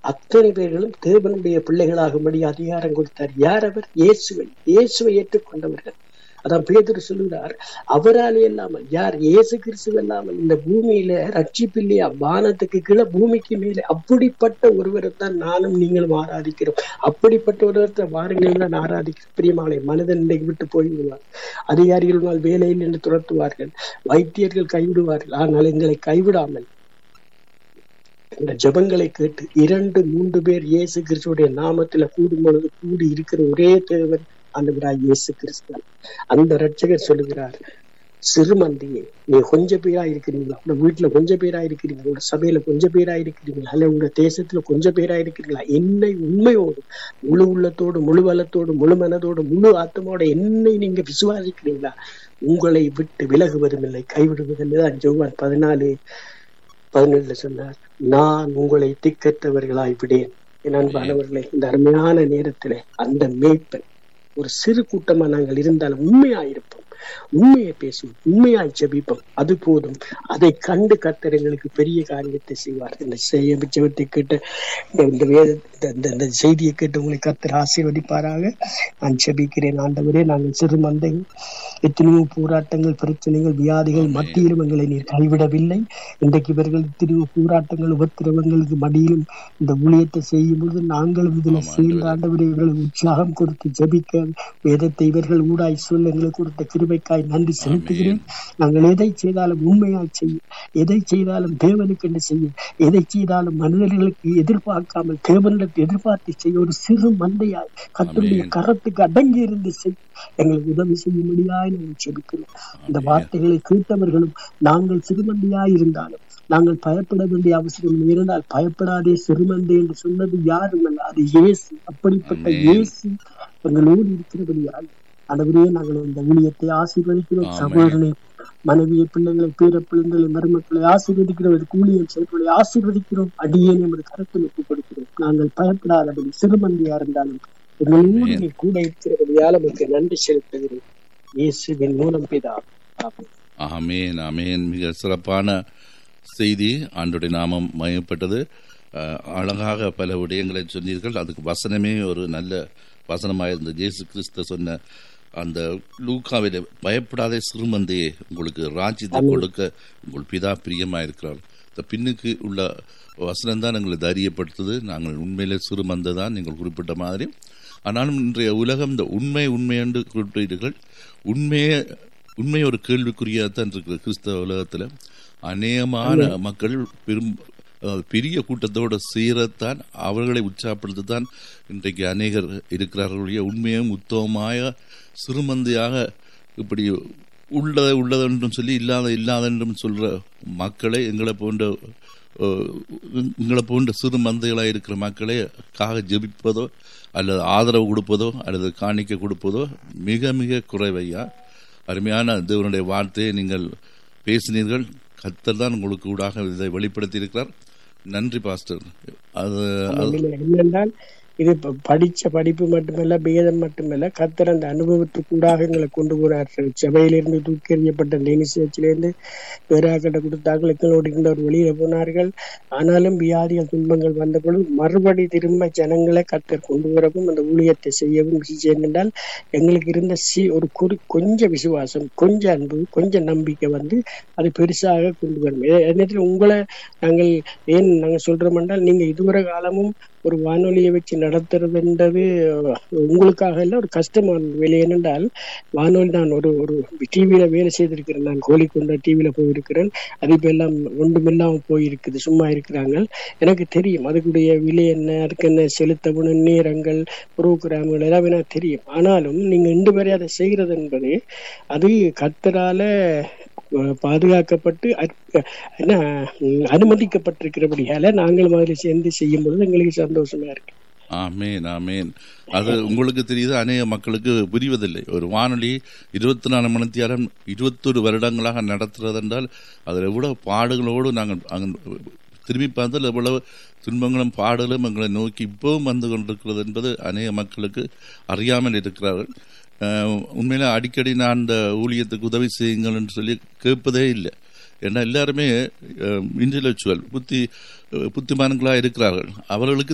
அத்தனை பேர்களும் தேவனுடைய பிள்ளைகளாகும்படி அதிகாரம் கொடுத்தார் யார் அவர் இயேசுவை இயேசுவை ஏற்றுக்கொண்டவர்கள் அதான் பேதர் சொல்லுகிறார் அவரால் இல்லாமல் யார் இயேசு கிறிஸ்து இல்லாமல் இந்த பூமியில ரட்சிப்பில்லையா வானத்துக்கு கீழே பூமிக்கு மேலே அப்படிப்பட்ட ஒருவரை தான் நானும் நீங்களும் ஆராதிக்கிறோம் அப்படிப்பட்ட ஒருவரை வாருங்கள் தான் ஆராதிக்கிறோம் பிரியமாலை மனிதன் இன்றைக்கு விட்டு போய்விடுவார் அதிகாரிகள் வேலையில் என்று துரத்துவார்கள் வைத்தியர்கள் கைவிடுவார்கள் ஆனால் எங்களை கைவிடாமல் இந்த ஜபங்களை கேட்டு இரண்டு மூன்று பேர் இயேசு கிறிஸ்துடைய நாமத்துல கூடும் பொழுது கூடி இருக்கிற ஒரே தேவன் ஆண்டவராய் இயேசு கிறிஸ்து அந்த ரட்சகர் சொல்லுகிறார் சிறுமந்தியே நீ கொஞ்ச பேரா இருக்கிறீங்களா உங்க வீட்டுல கொஞ்ச பேரா இருக்கிறீங்களா உங்க சபையில கொஞ்ச பேரா இருக்கிறீங்களா அல்ல உங்க தேசத்துல கொஞ்ச பேரா இருக்கிறீங்களா என்னை உண்மையோடு முழு உள்ளத்தோடு முழு பலத்தோடு முழு மனதோடு முழு ஆத்தமோட என்னை நீங்க விசுவாசிக்கிறீங்களா உங்களை விட்டு விலகுவதும் இல்லை கைவிடுவதில்லை தான் ஜோவான் பதினாலு பதினேழுல சொன்னார் நான் உங்களை திக்கற்றவர்களாய் விடேன் என் அன்பானவர்களே இந்த அருமையான நேரத்திலே அந்த மேய்ப்பன் ஒரு சிறு கூட்டமா நாங்கள் இருந்தாலும் உண்மையாயிருப்போம் உண்மையை பேசுவோம் உண்மையாய் ஜெபிப்போம் அது போதும் அதை கண்டு கர்த்தர் எங்களுக்கு பெரிய காரியத்தை செய்வார் இந்த செய்ய ஜெபத்தை கேட்டு இந்த வேத இந்த இந்த செய்தியை கேட்டு உங்களை கர்த்தர் ஆசீர்வதிப்பாராக நான் ஜெபிக்கிறேன் ஆண்டவரே நாங்கள் சிறு மந்தைகள் எத்தனையோ போராட்டங்கள் பிரச்சனைகள் வியாதிகள் மத்தியிலும் எங்களை நீர் கைவிடவில்லை இன்றைக்கு இவர்கள் எத்தனையோ போராட்டங்கள் உபத்திரவங்களுக்கு மடியிலும் இந்த ஊழியத்தை செய்யும் பொழுது நாங்களும் இதுல சேர்ந்த ஆண்டவரே இவர்களுக்கு உற்சாகம் கொடுத்து ஜபிக்க வேதத்தை இவர்கள் ஊடாய் சொல்ல எங்களுக்கு கொடுத்த கிருபைக்காய் நன்றி செலுத்துகிறேன் நாங்கள் எதை செய்தாலும் உண்மையாய் செய்யும் எதை செய்தாலும் தேவனுக்கு என்று செய்யும் எதை செய்தாலும் மனிதர்களுக்கு எதிர்பார்க்காமல் தேவனிடத்தை எதிர்பார்த்து செய்ய ஒரு சிறு மந்தையாய் கத்தருடைய கரத்துக்கு அடங்கி இருந்து செய் எங்களுக்கு உதவி செய்யும்படியாய் நாங்கள் செபிக்கிறோம் இந்த வார்த்தைகளை கேட்டவர்களும் நாங்கள் சிறுமந்தியாய் இருந்தாலும் நாங்கள் பயப்பட வேண்டிய அவசியம் இருந்தால் பயப்படாதே சிறுமந்தை என்று சொன்னது யாரும் அல்ல அது இயேசு அப்படிப்பட்ட இயேசு எங்களோடு இருக்கிறபடியால் அதுவரே நாங்கள் இந்த ஊழியத்தை ஆசீர்வதிக்கிறோம் சகோதரனை மனைவியை பிள்ளைகளை பேர பிள்ளைகளை மருமக்களை ஆசீர்வதிக்கிறோம் கூலியம் செயல்களை ஆசீர்வதிக்கிறோம் அடியே நமது கருத்தில் ஒப்புக் கொடுக்கிறோம் நாங்கள் பயப்படாதபடி சிறுமந்தியா இருந்தாலும் எங்களோடு நீ கூட இருக்கிறபடியால் நமக்கு நன்றி செலுத்துகிறேன் இயேசுவின் மூலம் பிதா ஆமேன் ஆமேன் மிக சிறப்பான செய்தி ஆண்டுடைய நாமம் மயப்பட்டது அழகாக பல விடயங்களை சொன்னீர்கள் அதுக்கு வசனமே ஒரு நல்ல வசனமாக இருந்தது ஜேசு கிறிஸ்த சொன்ன அந்த லூக்காவில பயப்படாத சிறுமந்தையே உங்களுக்கு ராஜ்யத்தை கொடுக்க உங்கள் பிதா பிரியமா இருக்கிறார் இந்த பின்னுக்கு உள்ள வசனம் தான் எங்களை தைரியப்படுத்துது நாங்கள் உண்மையிலே சிறுமந்தை தான் நீங்கள் குறிப்பிட்ட மாதிரி ஆனாலும் இன்றைய உலகம் இந்த உண்மை உண்மை என்று குறிப்பிட்டீர்கள் உண்மையை உண்மை ஒரு கேள்விக்குறியாகத்தான் இருக்கிறது கிறிஸ்தவ உலகத்தில் அநேகமான மக்கள் பெரும் பெரிய கூட்டத்தோடு சேரத்தான் அவர்களை உற்சாகப்படுத்தத்தான் இன்றைக்கு அநேகர் இருக்கிறார்களுடைய உண்மையும் உத்தமമായ சிறுமந்தையாக இப்படி உள்ளதை உள்ளதென்றும் சொல்லி இல்லாத இல்லாதென்றும் சொல்ற மக்களை எங்களை போன்ற எங்களை போன்ற சிறு மந்தைகளாக இருக்கிற மக்களை காக ஜெபிப்பதோ அல்லது ஆதரவு கொடுப்பதோ அல்லது காணிக்க கொடுப்பதோ மிக மிக குறைவையா அருமையான தேவனுடைய வார்த்தையை நீங்கள் பேசினீர்கள் கத்தர் தான் உங்களுக்கு ஊடாக இதை வெளிப்படுத்தி இருக்கிறார் நன்றி பாஸ்டர் அது என்னென்றால் இது படிச்ச படிப்பு மட்டுமல்ல பேதம் மட்டுமல்ல கத்தர் அந்த அனுபவத்துக்கூடாக எங்களை கொண்டு போறார் சபையிலிருந்து தூக்கி எறியப்பட்ட டெனிசியச்சிலிருந்து பேராக்கட்டை கொடுத்தார்கள் எங்களோடு இருந்தவர் வெளியில போனார்கள் ஆனாலும் வியாதிகள் துன்பங்கள் வந்த பொழுது மறுபடி திரும்ப ஜனங்களை கத்தர் கொண்டு வரவும் அந்த ஊழியத்தை செய்யவும் என்றால் எங்களுக்கு இருந்த சி ஒரு குறி கொஞ்சம் விசுவாசம் கொஞ்சம் அன்பு கொஞ்சம் நம்பிக்கை வந்து அது பெருசாக கொண்டு வரும் நேரத்தில் உங்களை நாங்கள் ஏன் நாங்கள் சொல்றோம் என்றால் நீங்க இதுவரை காலமும் ஒரு வானொலியை வச்சு நடத்துறதுன்றது உங்களுக்காக இல்லை ஒரு கஷ்டமான வேலை ஏனென்றால் வானொலி நான் ஒரு ஒரு டிவியில வேலை செய்திருக்கிறேன் நான் கோழிக்கொண்ட டிவியில போயிருக்கிறேன் அது இப்ப எல்லாம் ஒன்றுமில்லாம போயிருக்குது சும்மா இருக்கிறாங்க எனக்கு தெரியும் அதுக்குடைய விலை என்ன அதுக்கு என்ன செலுத்தப்படும் நேரங்கள் புரோகிராம்கள் எல்லாமே எனக்கு தெரியும் ஆனாலும் நீங்க இன்று வரை அதை செய்கிறது என்பது அது கத்தரால பாதுகாக்கப்பட்டு என்ன அனுமதிக்கப்பட்டிருக்கிறபடியால நாங்கள் அதில் சேர்ந்து செய்யும் பொழுது எங்களுக்கு சந்தோஷமா இருக்கு ஆமேன் ஆமேன் அது உங்களுக்கு தெரியுது அநேக மக்களுக்கு புரிவதில்லை ஒரு வானொலி இருபத்தி நாலு மணி நேரம் இருபத்தொரு வருடங்களாக நடத்துறது என்றால் அதில் எவ்வளவு பாடுகளோடு நாங்கள் திரும்பி பார்த்தால் எவ்வளவு துன்பங்களும் பாடலும் எங்களை நோக்கி இப்பவும் வந்து கொண்டிருக்கிறது என்பது அநேக மக்களுக்கு அறியாமல் இருக்கிறார்கள் உண்மையில அடிக்கடி நான் அந்த ஊழியத்துக்கு உதவி செய்யுங்கள் என்று சொல்லி கேட்பதே இல்லை ஏன்னா எல்லாருமே இன்டலெக்சுவல் புத்தி புத்திமான்களாக இருக்கிறார்கள் அவர்களுக்கு